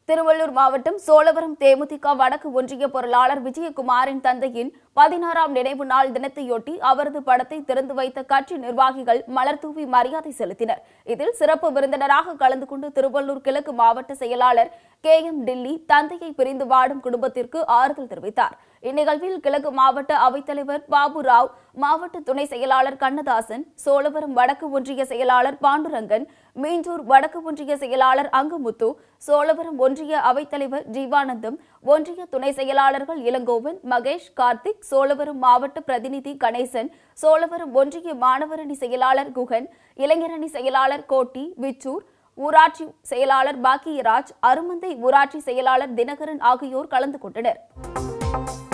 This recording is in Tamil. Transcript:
திருவள்ளூர் மாவட்டம் சோழவரம் தேமுதிக வடக்கு ஒன்றிய பொருளாளர் விஜயகுமாரின் தந்தையின் பதினாறாம் நினைவு நாள் தினத்தையொட்டி அவரது படத்தை திறந்து வைத்த கட்சி நிர்வாகிகள் மலர் தூவி மரியாதை செலுத்தினர் இதில் சிறப்பு விருந்தினராக கலந்து கொண்டு திருவள்ளூர் கிழக்கு மாவட்ட செயலாளர் கே எம் டில்லி தந்தையை பிரிந்து வாடும் குடும்பத்திற்கு ஆறுதல் தெரிவித்தார் இந்நிகழ்வில் கிழக்கு மாவட்ட அவைத்தலைவர் பாபு ராவ் மாவட்ட துணை செயலாளர் கண்ணதாசன் சோழவரம் வடக்கு ஒன்றிய செயலாளர் பாண்டுரங்கன் மீஞ்சூர் வடக்கு ஒன்றிய செயலாளர் அங்குமுத்து சோழவரம் ஒன்றிய அவைத்தலைவர் ஜீவானந்தம் ஒன்றிய துணை செயலாளர்கள் இளங்கோவன் மகேஷ் கார்த்திக் சோழவரம் மாவட்ட பிரதிநிதி கணேசன் சோழவரம் ஒன்றிய மாணவரணி செயலாளர் குகன் இளைஞரணி செயலாளர் கோட்டி விச்சூர் ஊராட்சி செயலாளர் பாக்கியராஜ் அருமந்தை ஊராட்சி செயலாளர் தினகரன் ஆகியோர் கலந்து கொண்டனர்